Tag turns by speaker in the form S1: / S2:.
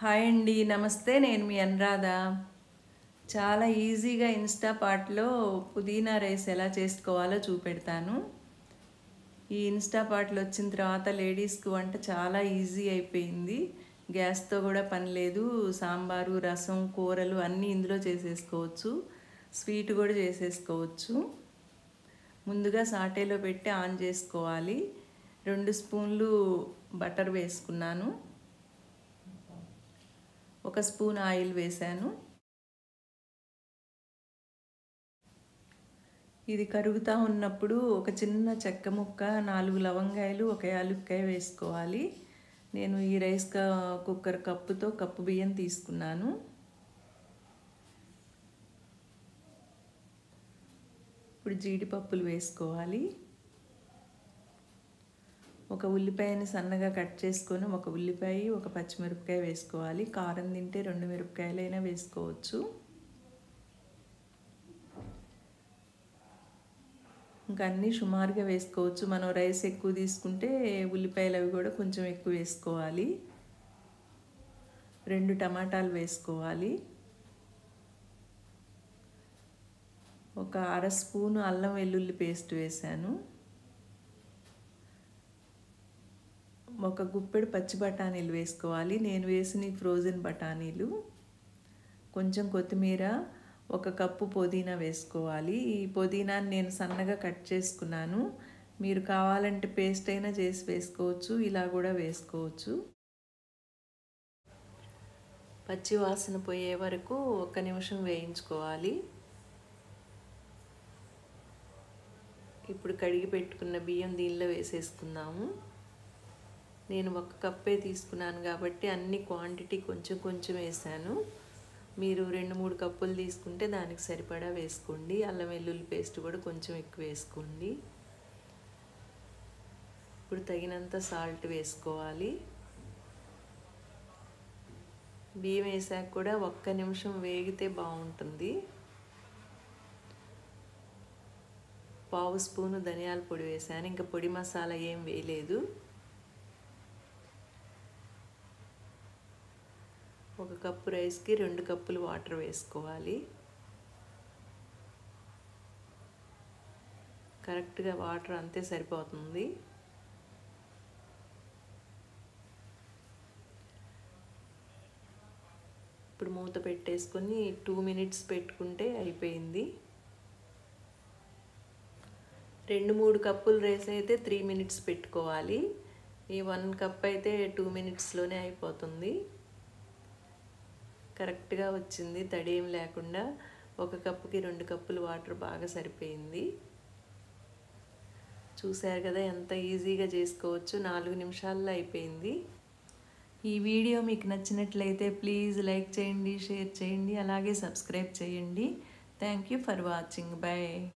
S1: hi అండి నమస్తే నేను మీ అనురాధ చాలా ఈజీగా ఇన్స్టా పాట్లో పుదీనా రైస్ ఎలా చేసుకోవాలో చూపెడతాను ఈ ఇన్స్టా పాటలు వచ్చిన తర్వాత లేడీస్కి వంట చాలా ఈజీ అయిపోయింది గ్యాస్తో కూడా పని లేదు సాంబారు రసం కూరలు అన్నీ ఇందులో చేసేసుకోవచ్చు స్వీట్ కూడా చేసేసుకోవచ్చు ముందుగా సాటేలో పెట్టి ఆన్ చేసుకోవాలి రెండు స్పూన్లు బటర్ వేసుకున్నాను ఒక స్పూన్ ఆయిల్ వేశాను ఇది కరుగుతూ ఉన్నప్పుడు ఒక చిన్న చెక్క ముక్క నాలుగు లవంగాయలు ఒక యాలుక్కాయ వేసుకోవాలి నేను ఈ రైస్ కుక్కర్ కప్పుతో కప్పు బియ్యం తీసుకున్నాను ఇప్పుడు జీడిపప్పులు వేసుకోవాలి ఒక ఉల్లిపాయని సన్నగా కట్ చేసుకొని ఒక ఉల్లిపాయ ఒక పచ్చిమిరపకాయ వేసుకోవాలి కారం తింటే రెండు మిరపకాయలైనా వేసుకోవచ్చు ఇంకా అన్నీ సుమారుగా వేసుకోవచ్చు మనం రైస్ ఎక్కువ తీసుకుంటే ఉల్లిపాయలు అవి కూడా కొంచెం ఎక్కువ వేసుకోవాలి రెండు టమాటాలు వేసుకోవాలి ఒక అర స్పూను అల్లం వెల్లుల్లి పేస్ట్ వేశాను ఒక గుప్పెడు పచ్చి బఠానీలు వేసుకోవాలి నేను వేసిన ఫ్రోజన్ బఠానీలు కొంచెం కొత్తిమీర ఒక కప్పు పుదీనా వేసుకోవాలి ఈ పుదీనాని నేను సన్నగా కట్ చేసుకున్నాను మీరు కావాలంటే పేస్ట్ అయినా చేసి వేసుకోవచ్చు ఇలా కూడా వేసుకోవచ్చు పచ్చి వాసన పోయే వరకు ఒక నిమిషం వేయించుకోవాలి ఇప్పుడు కడిగి పెట్టుకున్న బియ్యం దీనిలో వేసేసుకుందాము నేను ఒక కప్పే తీసుకున్నాను కాబట్టి అన్ని క్వాంటిటీ కొంచెం కొంచెం వేసాను మీరు రెండు మూడు కప్పులు తీసుకుంటే దానికి సరిపడా వేసుకోండి అల్లం వెల్లుల్లి పేస్ట్ కూడా కొంచెం ఎక్కువ వేసుకోండి ఇప్పుడు తగినంత సాల్ట్ వేసుకోవాలి బియ్యం వేసాక కూడా ఒక్క నిమిషం వేగితే బాగుంటుంది పావు స్పూను ధనియాల పొడి వేసాను ఇంకా పొడి మసాలా ఏం వేయలేదు ఒక కప్పు రైస్కి రెండు కప్పులు వాటర్ వేసుకోవాలి కరెక్ట్గా వాటర్ అంతే సరిపోతుంది ఇప్పుడు మూత పెట్టేసుకొని టూ మినిట్స్ పెట్టుకుంటే అయిపోయింది రెండు మూడు కప్పులు రైస్ అయితే త్రీ మినిట్స్ పెట్టుకోవాలి ఈ వన్ కప్ అయితే టూ మినిట్స్లోనే అయిపోతుంది కరెక్ట్గా వచ్చింది తడి ఏం లేకుండా ఒక కప్పుకి రెండు కప్పులు వాటర్ బాగా సరిపోయింది చూశారు కదా ఎంత ఈజీగా చేసుకోవచ్చు నాలుగు నిమిషాల్లో అయిపోయింది ఈ వీడియో మీకు నచ్చినట్లయితే ప్లీజ్ లైక్ చేయండి షేర్ చేయండి అలాగే సబ్స్క్రైబ్ చేయండి thank you for watching bye